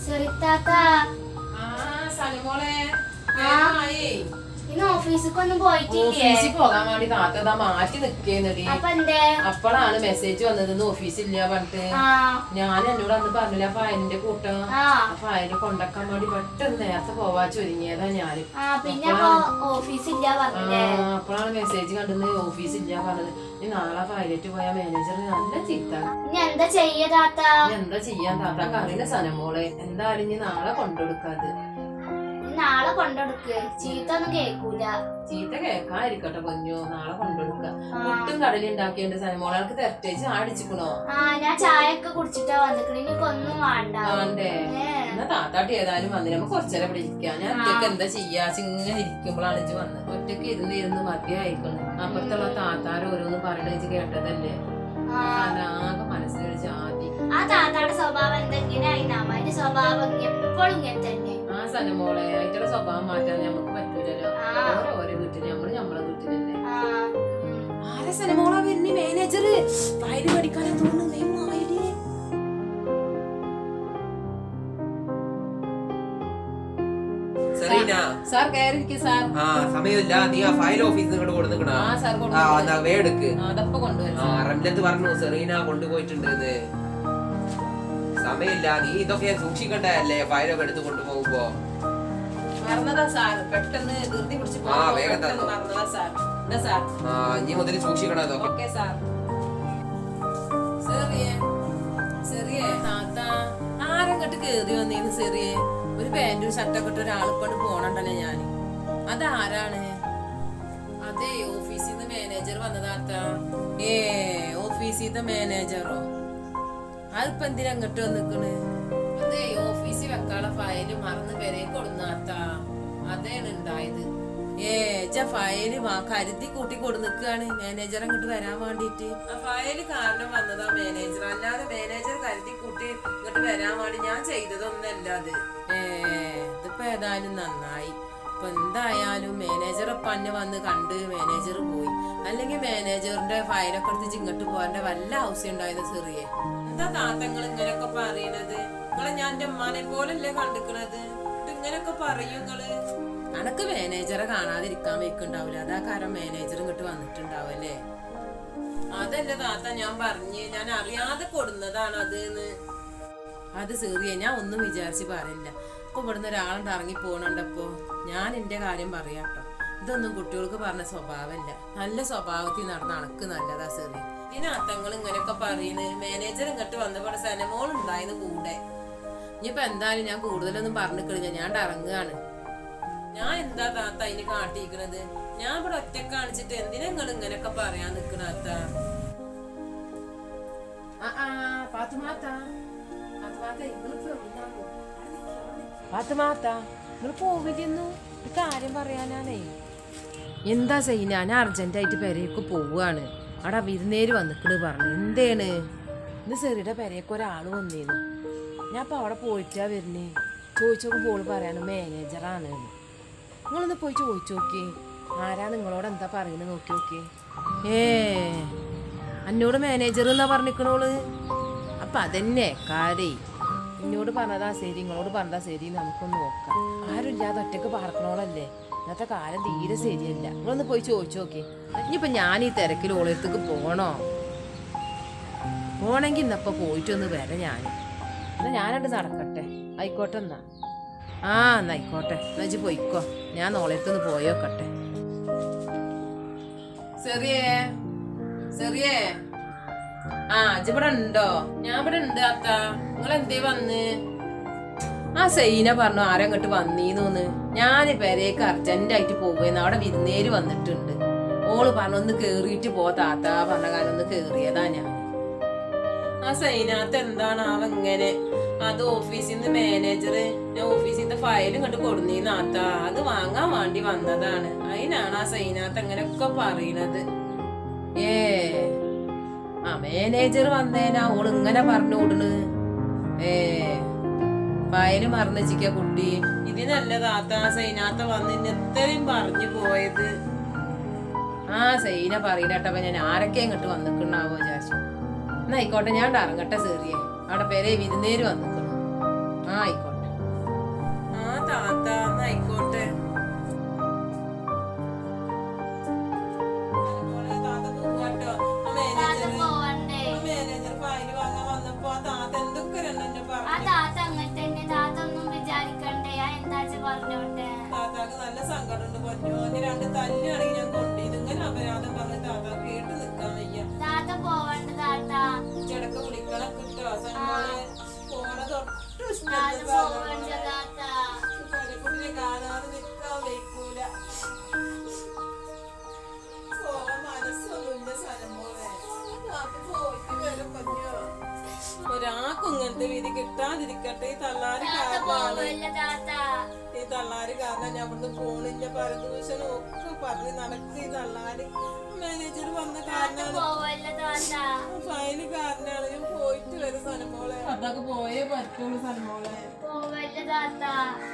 ചെറുത്താത്ത ആ സനിമോളെ ആ. നേരമായി. ഇന്ന് ഓഫീസിൽ ഒന്നും പോയിട്ടില്ലേ ഓഫീസിൽ പോകാൻ വേണ്ടി താത്ത ഇതാ മാറ്റി നിക്കേന്നടി അപ്പൊ എന്തേ അപ്പോഴാണ് മെസ്സേജ് വന്നത് ഇന്ന് ഓഫീസില്ല പറഞ്ഞിട്ട് ആ ഞാൻ എന്നോട് അന്ന് പറഞ്ഞില്ല ഫയലിന്റെ കൂട്ടം ആ ആ ഫയല് കൊണ്ടാക്കാൻ വേണ്ടി പെട്ടെന്ന് നേരത്തെ പോവാ ചൊരുങ്ങിയതാ ഞാൻ ആ പിന്നെ അപ്പൊ ഓഫീസില്ല പറഞ്ഞില്ലേ അപ്പോഴാണ് മെസ്സേജ് കണ്ടെന്ന് ഓഫീസില്ല പറഞ്ഞത് ഇനി നാളെ ഫയലിട്ട് പോയ മാനേജർ നല്ല ചീത്ത ഇനി എന്താ ചെയ്യ താത്ത ഇനി എന്താ ചെയ്യാൻ താത്താക്ക് അറിയില്ല സനമോളെ എന്തായാലും ഇനി നാളെ കൊണ്ടുകൊടുക്കാത് ഇനി നാളെ കൊണ്ടെടുക്ക് ചീത്ത ഒന്നും കേക്കൂല ചീത്ത കേൾക്കാതിരിക്കട്ടെ പൊന്നു നാളെ കൊണ്ടുകൊടുക്ക ആ. പുട്ടും കടലും ഉണ്ടാക്കിയുണ്ട് സനമോളാൾക്ക് തെരറ്റേച്ച് ആടിച്ചിക്കണോ ആ ഞാൻ ചായ ഒക്കെ കുടിച്ചിട്ടാ വന്നിക്കണ എനിക്ക് ഒന്നും വേണ്ട ആണ്ടേ ഏ. എന്നാ താത്താട്ടി ഏതായാലും വന്നില്ല നമുക്ക് കുറച്ചേരം ഇവിടെ ഇരിക്കാം ഞാൻ ഒറ്റയ്ക്ക് എന്താ ചെയ്യാ ഇങ്ങനെ ഇരിക്കുമ്പോഴാണ് ഇജ്ജ് വന്നത് ഒറ്റയ്ക്ക് ഇരുന്ന് ഇരുന്ന് മതിയായിക്കണം അപ്പുറത്തുള്ള താത്താർ ഓരോന്ന് പറയണ ഇജ്ജ് കേട്ടതല്ലേ ആ ആകെ മനസ്സിലൊരു ജാതി ആ താത്താടെ സ്വഭാവം എന്തെങ്ങനെയായി നമ്മന്റെ സ്വഭാവം എപ്പോഴും ഇങ്ങനെ തന്നെ ആ സനമോളെ ആയിട്ടുള്ള സ്വഭാവം മാറ്റാൻ നമുക്ക് പറ്റൂലല്ലോ ആ. ഓരോ ഓരോ വീട്ടിൽ നമ്മള് നമ്മളെ വീട്ടിലല്ലേ ആ ഉം. ആരെ സനമോളാ വരുന്ന മാനേജർ ഫയല് പഠിക്കാനാ തോന്നുന്നു വേഗം വായില്. സെറീന സാർ കയറിയിരിക്കും സാർ ആ സമയമില്ല നീ ആ ഫയൽ ഓഫീസിൽ ഇങ്ങോട്ട് കൊടുക്കണ ആ സാർ ആ കൊണ്ടുവരും എന്നാ വേടുക്ക് ആ, അതപ്പൊ കൊണ്ടുവരും ആ റംലത്ത് പറഞ്ഞു സെറീന കൊണ്ടുപോയിട്ടുണ്ട് എന്ന് സമയമില്ല നീ ഇതൊക്കെ സൂക്ഷിക്കണ്ടല്ലേ ഫയലൊക്കെ എടുത്ത് കൊണ്ടുപോകുമ്പോ മറന്നതാ സാർ പെട്ടെന്ന് ധൃതി പിടിച്ച് ആ, പോകുമ്പോ വേഗം പെട്ടെന്ന് തന്നോ. മറന്നതാ സാർ എന്താ സാർ ആ ഇനി മുതൽ സൂക്ഷിക്കണം അതൊക്കെ ഓക്കെ സാർ ചെറിയേ ചെറിയേ താത്ത ആരങ്ങട്ട് കേറി വന്നേന്ന് ചെറിയേ ഒരു പാന്റും ഷർട്ടൊക്കെ ഇട്ട് ഒരാളിപ്പോണ്ട് പോണണ്ടല്ലേ ഞാൻ അതാരാണ് അതെ ഓഫീസിൽ നിന്ന് മാനേജർ വന്നതാത്ത ഏ ഓഫീസിലത്തെ മാനേജറോ അതിപ്പോ എന്തിനാ അങ്ങോട്ട് വന്നിക്കണ് അതെ ഓഫീസിൽ വെക്കാനുള്ള ഫയല് മറന്ന് വരെ കൊടുന്നാത്ത അതേണ് ഉണ്ടായത് ഏ ജ ഫയല് വാ കരുതി കൂട്ടി കൊടു നിക്കാണ് മാനേജർ അങ്ങോട്ട് വരാൻ വേണ്ടിട്ട് ആ ഫയല് കാരണം വന്നതാ മാനേജർ അല്ലാതെ മാനേജർ കരുതി കൂട്ടി ഇങ്ങോട്ട് വരാൻ വേണ്ടി ഞാൻ ചെയ്തതൊന്നല്ല അത് ഏ ഇതിപ്പോ ഏതായാലും നന്നായി ഇപ്പൊ എന്തായാലും മാനേജർ പന്നെ വന്ന് കണ്ട് മാനേജർ പോയി അല്ലെങ്കിൽ മാനേജറിന്റെ ഫയലൊക്കെ എടുത്ത് ഇങ്ങോട്ട് പോകാന്റെ വല്ല ആവശ്യം ഉണ്ടായത് ചെറിയ എന്താ താത്തങ്ങൾ ഇങ്ങനെയൊക്കെ പറയണത് നിങ്ങളെ ഞാൻ എന്റെ ഉമ്മാനെ പോലല്ലേ കണ്ടിക്കണത് എന്നിട്ട് ഇങ്ങനെയൊക്കെ പറയും നിങ്ങള് അനക്ക് മാനേജറെ കാണാതിരിക്കാൻ വെക്കുണ്ടാവില്ല അതാ കാരണം മാനേജർ ഇങ്ങോട്ട് വന്നിട്ടുണ്ടാവല്ലേ അതല്ലേ താത്ത ഞാൻ പറഞ്ഞ് ഞാൻ അറിയാതെ കൊടുന്നതാണ് അത് അത് ചെറിയ ഞാൻ ഒന്നും വിചാരിച്ച് പറയില്ല ഇപ്പൊ ഇവിടുന്ന് ഒരാളുണ്ട് ഇറങ്ങി പോണണ്ടപ്പോ ഞാൻ എന്റെ കാര്യം പറയാട്ടോ ഇതൊന്നും കുട്ടികൾക്ക് പറഞ്ഞ സ്വഭാവമല്ല നല്ല സ്വഭാവത്തിൽ നടന്ന അണക്ക് നല്ലതാ ചെറിയ ഇതിനകത്തങ്ങൾ ഇങ്ങനെയൊക്കെ പറയുന്നത് മാനേജർ ഇങ്ങോട്ട് വന്നപ്പോൾ സനമോൾ ഉണ്ടായിരുന്നു കൂടെ ഇനിയിപ്പോ എന്തായാലും ഞാൻ കൂടുതലൊന്നും പറഞ്ഞിട്ടില്ല ഞാൻ ഇറങ്ങുകയാണ് ഞാൻ എന്താ താത്ത അതിന് കാട്ടിയിരിക്കണത് ഞാൻ ഇവിടെ ഒറ്റ കാണിച്ചിട്ട് എന്തിനാ നിങ്ങൾ ഇങ്ങനെയൊക്കെ പറയാൻ നിക്കണാത്ത നിങ്ങൾ പോവില്ലെന്നു കാര്യം പറയാനാണേ എന്താ ചെയ്യ ഞാൻ അർജന്റായിട്ട് പെരയൊക്കെ പോവുകയാണ് അവിടെ വിരുന്നേര് വന്നിക്കണ് പറഞ്ഞു എന്തേണ് ഇന്ന് ചെറിയുടെ പെരയൊക്കെ ഒരാൾ വന്നേന്നു ഞാൻ അപ്പൊ അവിടെ പോയിട്ടാ വരുന്നേ ചോദിച്ചോക്കുമ്പോൾ ഓള് പറയാണ് മാനേജറാണ് നിങ്ങളൊന്ന് പോയി ചോദിച്ചു നോക്കി ആരാ നിങ്ങളോട് എന്താ പറയുന്നത് നോക്കി നോക്കി ഏ എന്നോട് മാനേജർ എന്നാ പറഞ്ഞിക്കണോള് അപ്പൊ അതന്നെ കാര്യേ എന്നോട് പറഞ്ഞതാ ശരി നിങ്ങളോട് പറഞ്ഞതാ ശരി നമുക്കൊന്ന് നോക്കാം ആരുമില്ലാതെ ഒറ്റക്ക് പറക്കണോളല്ലേ ഇന്നത്തെ കാലം തീരെ ശരിയല്ല നിങ്ങളൊന്ന് പോയി ചോദിച്ചു നോക്കി ഇനിയിപ്പൊ ഞാൻ ഈ തിരക്കിൽ ഓളത്തേക്ക് പോണോ പോണെങ്കിൽ ഇന്നപ്പോ പോയിട്ടൊന്ന് വരാം ഞാൻ എന്നാ ഞാനണ്ട് നടക്കട്ടെ ആയിക്കോട്ടെ എന്നാ ആ എന്നാ ആയിക്കോട്ടെ എന്നാ ഇജ്ജ് പോയിക്കോ ഞാൻ നോളത്തൊന്ന് പോയോക്കട്ടെ ചെറിയേ ചെറിയേ ആ ഇജ്ജ് ഇവിടെ ഉണ്ടോ ഞാൻ ഇവിടെ ഉണ്ട് അത്ത നിങ്ങൾ എന്തേ വന്ന് ആ സൈന പറഞ്ഞു ആരും അങ്ങോട്ട് വന്നീന്നോന്ന് ഞാൻ പെരേക്ക് അർജന്റായിട്ട് പോകുമെന്ന് അവിടെ വിരുന്നേര് വന്നിട്ടുണ്ട് ഓള് പറഞ്ഞു ഒന്ന് കേറിയിട്ട് പോ താത്ത പറഞ്ഞ കാലം ഒന്ന് കേറിയതാ ഞാൻ ആ സൈനാത്ത് എന്താണ് അവ ഇങ്ങനെ അത് ഓഫീസിൽ നിന്ന് മാനേജർ ഞാൻ ഓഫീസിൽ നിന്ന് ഫയൽ ഇങ്ങോട്ട് കൊടുന്നീന്നാത്ത അത് വാങ്ങാൻ വേണ്ടി വന്നതാണ് അതിനാണ് ആ സൈനാത്ത് അങ്ങനെയൊക്കെ പറയണത് ഏ ആ മാനേജർ വന്നേനാ ഓള് ഇങ്ങനെ പറഞ്ഞു വിടണ് ഏ ഫയല് മറന്നിച്ചിക്ക കുട്ടി ഇതിനല്ല താത്ത സൈനാത്ത വന്ന് ഇന്ന് ഇത്രയും പറഞ്ഞു പോയത് ആ സൈന പറയണട്ടപ്പ ഞാൻ ആരൊക്കെ ഇങ്ങോട്ട് വന്നിക്കണാവോ വിചാരിച്ചു എന്നാ ആയിക്കോട്ടെ ഞാൻ ഇറങ്ങട്ടെ സേറിയേ അവിടെ പേരെ വിരുന്നേര് വന്നിക്കണം ആ ആയിക്കോട്ടെ വന്ന് വിധി കിട്ടാതിരിക്കട്ടെ ഈ തള്ളാര് താത്ത കാരണമാണ് പോവല്ല താത്ത ഈ തള്ളാര് കാരണം ഞാൻ ഇവിടുന്ന് പോണില്ല പരദൂഷണം ഒക്കെ പറഞ്ഞ് നടക്കുക ഈ തള്ളാര് മാനേജർ വന്ന താത്ത കാരണമാണ് പോവല്ല താത്ത ഫൈന് കാരണമാണ് ഞാൻ പോയിട്ട് വരും സനമോളെ അതൊക്കെ പോയേ പറ്റുള്ളൂ സനമോളെ പോവല്ല താത്ത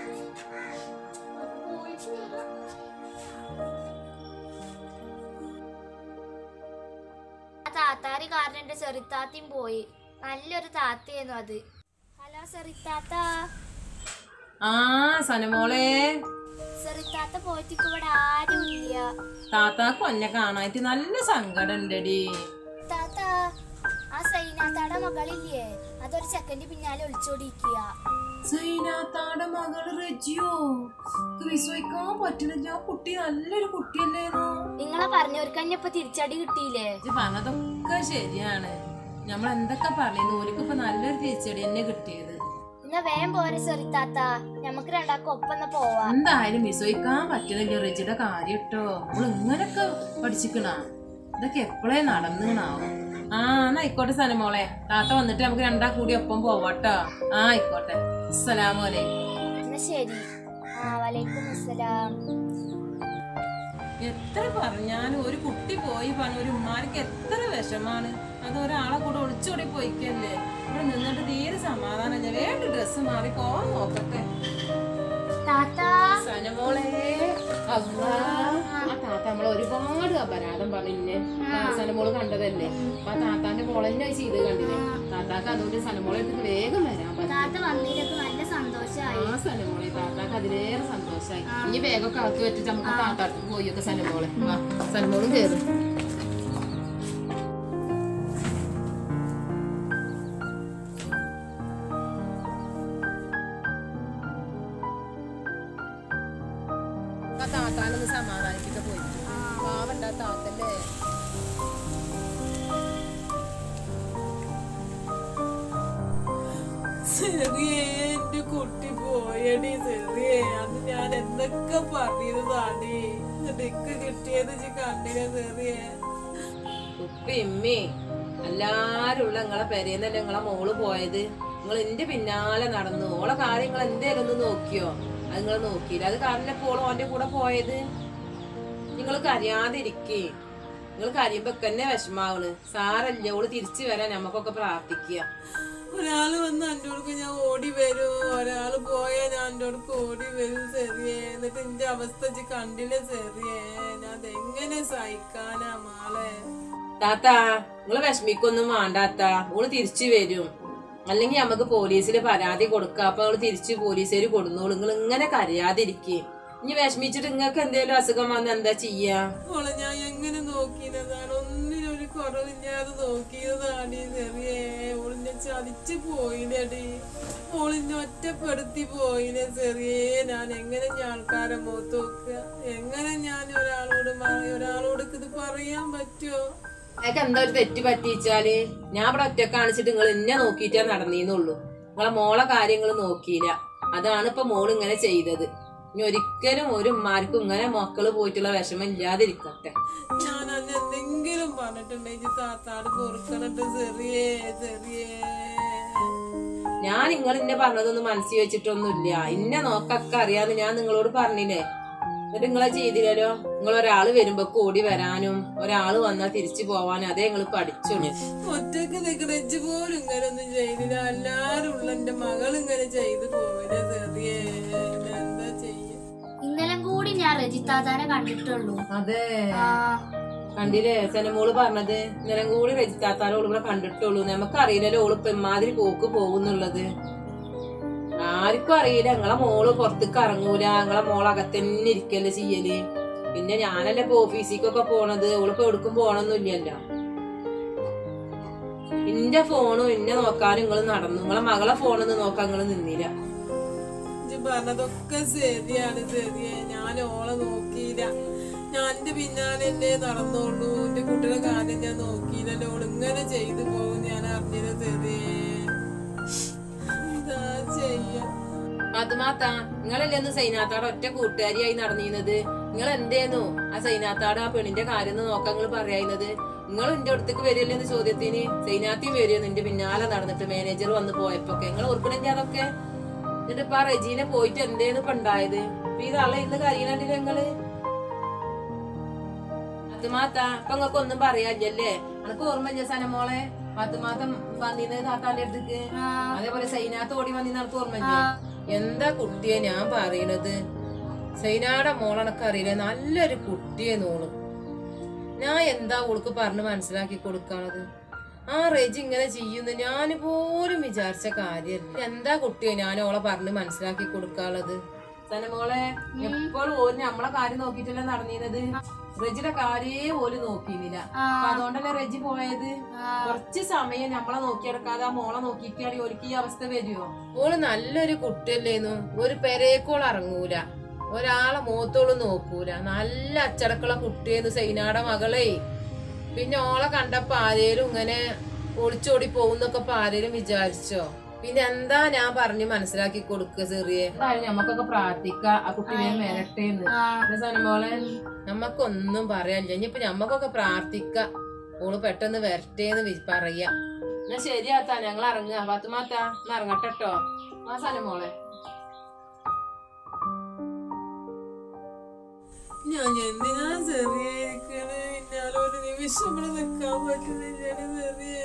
ആ താത്താരി കാരണം എന്റെ ചെറുത്താത്തയും പോയി നല്ലൊരു താത്തയായിരുന്നു അത് ഹലോ ചെറുത്താത്ത ആ സനമോളെ ചെറുത്താത്ത പോയിട്ട് ഇവിടെ ആരും ഇല്ല താത്താക്ക് ഒന്നെ കാണായിട്ട് നല്ല സങ്കടം ഉണ്ടടി താത്ത ആ സൈനാത്താടെ മകളില്ലേ അതൊരു ചെക്കന്റെ പിന്നാലെ ഒളിച്ചോടിക്കുക സൈനാത്താടെ മകള് റെജിയോ വിശ്വസിക്കാൻ പറ്റുന്നില്ല ആ കുട്ടി നല്ലൊരു കുട്ടിയല്ലേന്നോ നിങ്ങളെ പറഞ്ഞവർക്ക് തന്നെ ഇപ്പൊ തിരിച്ചടി കിട്ടിയില്ലേ ഇജ്ജ് പറഞ്ഞതൊക്കെ ശരിയാണ് നമ്മൾ എന്തൊക്കെ പറയുന്നു ഓലിക്ക് ഇപ്പൊ നല്ലൊരു തിരിച്ചടി തന്നെ കിട്ടിയത് എന്നാ വേഗം പോരെ ചെറുത്താത്ത നമുക്ക് രണ്ടാക്കും ഒപ്പം ഒന്ന് പോവാ എന്തായാലും വിശ്വസിക്കാൻ പറ്റുന്നില്ല റെജിയുടെ കാര്യം കേട്ടോ നമ്മൾ ഇങ്ങനൊക്കെ പഠിച്ചിക്കണ ഇതൊക്കെ എപ്പോഴേ നടന്നാവും ആ എന്നാ ആയിക്കോട്ടെ സനമോളെ താത്ത വന്നിട്ട് നമുക്ക് രണ്ടാ കൂടി ഒപ്പം പോവാട്ടോ ആ ആയിക്കോട്ടെ അസ്സലാമലൈക്കും എന്നാ ശരി ആ വലൈക്കും അസ്സലാം എത്ര പറഞ്ഞാലും ഒരു കുട്ടി പോയി പറഞ്ഞ ഒരു ഉമ്മാർക്ക് എത്ര വിഷമാണ് അത് ഒരാളെ കൂടെ ഒളിച്ചോടി പോയിക്കല്ലേ ഇവിടെ നിന്നിട്ട് തീരെ സമാധാനം വേണ്ട ഡ്രസ്സ് മാറി പോവാൻ നോക്കട്ടെ താത്ത സനമോളെ അള്ളാ. ആ താത്ത നമ്മളെ ഒരുപാട് അപരാധം പറഞ്ഞിന്നെ സനമോള് കണ്ടതല്ലേ അപ്പൊ ആ താത്താന്റെ മോളെന്നെ ചെയ്ത് കണ്ടില്ലേ താത്താക്ക് അതുകൊണ്ട് സനമോളെ അടുത്ത് വേഗം വരാൻ പറ്റും താത്ത വന്നതിലൊക്കെ നല്ല സന്തോഷമായി ആ സനമോളെ താത്താക്ക് അതിലേറെ സന്തോഷായി ഇനി വേഗമൊക്കെ അകത്ത് വെച്ചിട്ട് നമുക്ക് താത്താട്ട് പോയൊക്കെ സനമോളെ വാ സനമോളും കേറും താത്താനൊന്ന് സമാധാനിപ്പിക്ക പോയി പാവണ്ട താത്തല്ലേ ചെറിയേ എന്റെ കുട്ടി പോയടി ചെറിയേ അത് ഞാൻ എന്തൊക്കെ പറഞ്ഞതാടി എന്നിട്ട് കിട്ടിയത് ഇജ്ജ് കണ്ടില്ല ചെറിയേ ഉപ്പി ഇമ്മി എല്ലാരും ഉള്ള നിങ്ങളെ പെരേന്നല്ലേ നിങ്ങളെ മോള് പോയത് നിങ്ങൾ എന്റെ പിന്നാലെ നടന്നു ഓളെ കാര്യങ്ങൾ എന്തേലും ഒന്ന് നോക്കിയോ അത് നിങ്ങൾ നോക്കിയില്ല അത് കാരണം ഇപ്പോൾ ഓന്റെ കൂടെ പോയത് നിങ്ങൾ കരയാതിരിക്കേ നിങ്ങൾ കരയുമ്പോ തന്നെ വിഷമാവണ് സാരല്ല ഓള് തിരിച്ചു വരാൻ നമുക്കൊക്കെ പ്രാർത്ഥിക്കുക ഒരാള് വന്ന് എൻ്റെ അടുക്ക് ഞാൻ ഓടി വരും ഒരാള് പോയാ ഞാൻ എൻ്റെ അടുക്ക് ഓടി വരും ചെറിയേ എന്നിട്ട് എന്റെ അവസ്ഥ ഇജ്ജ് കണ്ടില്ലേ ചെറിയേ ഞാൻ അതെങ്ങനെ സഹിക്കാനാ മാളെ താത്ത നിങ്ങള് വിഷമിക്കൊന്നും വേണ്ടാത്ത ഓള് തിരിച്ചു വരും അല്ലെങ്കിൽ നമുക്ക് പോലീസിൽ പരാതി കൊടുക്കാം അപ്പൊ അവള് തിരിച്ചു പോലീസുകാർ കൊടുന്നോളൂ നിങ്ങൾ ഇങ്ങനെ കരയാതിരിക്കേ ഇനി വിഷമിച്ചിട്ട് നിങ്ങൾക്ക് എന്തെങ്കിലും അസുഖം വന്ന് എന്താ ചെയ്യാ ഓളെ ഞാൻ എങ്ങനെ നോക്കിയതാണ് ഒന്നിനൊരു കുറവില്ലാതെ നോക്കിയതാണ് ഈ ചെറിയേ ഓളിനെ ചതിച്ചു പോയില്ലടി ഓളിനെ ഒറ്റപ്പെടുത്തി പോയില്ലേ ചെറിയേ ഞാൻ എങ്ങനെ ഞാൻ ആൾക്കാരെ മുഖത്ത് നോക്കുക എങ്ങനെ ഞാൻ ഒരാളോട് മ- ഒരാളോട് ഇത് പറയാൻ പറ്റുമോ നിങ്ങൾക്ക് എന്താ ഒരു തെറ്റ് പറ്റിച്ചാല് ഞാൻ ഇവിടെ ഒറ്റ കാണിച്ചിട്ട് നിങ്ങൾ എന്നെ നോക്കിയിട്ടേ നടന്നീന്നുള്ളൂ നിങ്ങളെ മോളെ കാര്യങ്ങൾ നോക്കിയില്ല അതാണ് ഇപ്പൊ മോള് ഇങ്ങനെ ചെയ്തത് ഇനി ഒരിക്കലും ഒരു ഉമ്മാർക്കും ഇങ്ങനെ മക്കള് പോയിട്ടുള്ള വിഷമം ഇല്ലാതിരിക്കട്ടെ ഞാൻ അന്ന് എന്തെങ്കിലും പറഞ്ഞിട്ടുണ്ടെങ്കിൽ താത്താട് പൊറുക്കണിട്ട് ചെറിയേ ചെറിയേ ഞാൻ നിങ്ങൾ ഇന്നെ പറഞ്ഞതൊന്നും മനസ്സിൽ വെച്ചിട്ടൊന്നുമില്ല ഇന്നെ നോക്കൊക്കെ അറിയാന്ന് ഞാൻ നിങ്ങളോട് പറഞ്ഞില്ലേ എന്നിട്ട് നിങ്ങളെ ചെയ്തില്ലല്ലോ നിങ്ങൾ ഒരാള് വരുമ്പോ ഓടി വരാനും ഒരാള് വന്നാൽ തിരിച്ചു പോവാനും അതേ നിങ്ങൾ പഠിച്ചോളൂ ഒറ്റക്ക് നിക്കണച്ച് പോലും ഇങ്ങനെ ഒന്നും ചെയ്തില്ല എല്ലാരും ഉള്ള എന്റെ മകൾ ഇങ്ങനെ ചെയ്തു പോവില്ല ചെറിയേ ഞാൻ എന്താ ചെയ്യ ഇന്നലെ കൂടി ഞാൻ രജിത്താതാനെ കണ്ടിട്ടുള്ളൂ അതെ ആ കണ്ടില്ലേ സെനമോള് പറഞ്ഞത് ഇന്നലെ കൂടി രജിത്താത്താലും ഓള് ഇവിടെ കണ്ടിട്ടുള്ളൂ നമുക്കറിയില്ലല്ലോ ഓള് ഇപ്പൊ ഇമാതിരി പോക്ക് പോകുന്നുള്ളത് ആർക്കും അറിയില്ല നിങ്ങളെ മോള് പുറത്തേക്ക് ഇറങ്ങൂല നിങ്ങളെ മോള് അകത്തന്നെ ഇരിക്കല്ലേ ചെയ്യല് പിന്നെ ഞാനല്ലേ ഇപ്പൊ ഓഫീസിക്കൊക്കെ പോണത് ഓളിപ്പോ എവിടേക്കും പോണൊന്നുമില്ലല്ലോ ഇന്റെ ഫോണും എന്നെ നോക്കാനും നിങ്ങൾ നടന്നു നിങ്ങളെ മകളെ ഫോണൊന്നും നോക്കാൻ നിങ്ങൾ നിന്നില്ല ഇജ്ജ് പറഞ്ഞതൊക്കെ ശരിയാണ് ചെറിയേ ഞാൻ ഓളെ നോക്കിയില്ല ഞാൻ എന്റെ പിന്നാലെ എന്നെ നടന്നോളൂ എന്റെ കുട്ടിയുടെ കാര്യം ഞാൻ നോക്കിയില്ലല്ലോ ഓള് ഇങ്ങനെ ചെയ്തു പോകും ഞാൻ അറിഞ്ഞില്ല ചെറിയേ എന്താ ചെയ്യാ അതുമാത്ത നിങ്ങളല്ലേ ഒന്ന് സൈനാത്താടെ ഒറ്റ കൂട്ടുകാരിയായി നടന്നിരുന്നത് നിങ്ങൾ എന്തേന്നു ആ സൈനാത്താടെ ആ പെണ്ണിന്റെ കാര്യം ഒന്ന് നോക്കാൻ നിങ്ങൾ പറയുന്നത് നിങ്ങൾ എന്റെ അടുത്തേക്ക് വരില്ലേ എന്ന് ചോദ്യത്തിന് സൈനാത്തിയും വരുമോ നിന്റെ പിന്നാലെ നടന്നിട്ട് മാനേജർ വന്ന് പോയപ്പോ നിങ്ങൾ ഓർക്കണെങ്കിൽ അതൊക്കെ എന്നിട്ട് ഇപ്പൊ ആ റെജീനെ പോയിട്ട് എന്തേന്ന് ഇപ്പൊ ഉണ്ടായത് ഇപ്പൊ ഈ തള്ള ഇന്ന് കരയണണ്ടില്ല നിങ്ങള് പത്തുമാത്ത ഇപ്പൊ നിങ്ങൾക്ക് ഒന്നും പറയാല്ലേ അനക്ക് ഓർമ്മയില്ല സനമോളെ പത്തുമാത്തം വന്നിന്ന് താത്താന്റെ അടുത്തേക്ക് അതേപോലെ സൈനാത്ത് ഓടി വന്നിന്ന് എനിക്ക് ഓർമ്മയില്ല എന്താ കുട്ടിയെ ഞാൻ പറയണത് സൈനാടെ മോളെനക്ക് അറിയില്ല നല്ലൊരു കുട്ടിയെ നോള് ഞാൻ എന്താ ഓൾക്ക് പറഞ്ഞ് മനസ്സിലാക്കി കൊടുക്കാണത് ആ റെജി ഇങ്ങനെ ചെയ്യുന്നു ഞാൻ പോലും വിചാരിച്ച കാര്യല്ല എന്താ കുട്ടിയെ ഞാൻ ഓളെ പറഞ്ഞ് മനസ്സിലാക്കി കൊടുക്കാനുള്ളത് സനമോളെ എപ്പോഴും ഓര് നമ്മളെ കാര്യം നോക്കിയിട്ടല്ലേ നടന്നിരുന്നത് റെജിയുടെ കാര്യേ ഓല് നോക്കിയിരുന്നില്ല അപ്പൊ അതുകൊണ്ടല്ലേ റെജി പോയത് കുറച്ച് സമയം നമ്മളെ നോക്കിയെടുക്കാതെ ആ മോളെ നോക്കിയിട്ടാണ് ഓർക്ക് ഈ അവസ്ഥ വരുമോ ഓള് നല്ലൊരു കുട്ടിയല്ലേന്നു ഒരു പെരേക്കോൾ ഇറങ്ങൂല ഒരാളെ മുഖത്തോള് നോക്കൂല നല്ല അച്ചടക്കുള്ള കുട്ടിയെന്ന് സൈനാടെ മകളെ പിന്നെ ഓളെ കണ്ടപ്പോ ആരേലും ഇങ്ങനെ ഒളിച്ചോടി പോകുന്നൊക്കെ ഇപ്പൊ ആരേലും വിചാരിച്ചോ പിന്നെ എന്താ ഞാൻ പറഞ്ഞ് മനസ്സിലാക്കി കൊടുക്കുക ചെറിയ എന്തായാലും ഞമ്മക്കൊക്കെ പ്രാർത്ഥിക്കാം ആ കുട്ടി വേഗം വരട്ടേന്ന് സനമോളെ നമ്മക്കൊന്നും പറയാനില്ല ഇനിയിപ്പൊ ഞമ്മക്കൊക്കെ പ്രാർത്ഥിക്കാം ഓള് പെട്ടെന്ന് വരട്ടേന്ന് വി- പറയാ എന്നാ ശരിയാത്താ ഞങ്ങൾ ഇറങ്ങുക പത്തുമാത്ത എന്നാ ഇറങ്ങട്ടോ ആ സനമോളെ ഞാൻ എന്തിനാ ചെറിയ ഇരിക്കണേ പിന്നാലെ ഒരു നിമിഷം ഇവിടെ നിക്കാൻ പറ്റുന്നില്ല ചെറിയ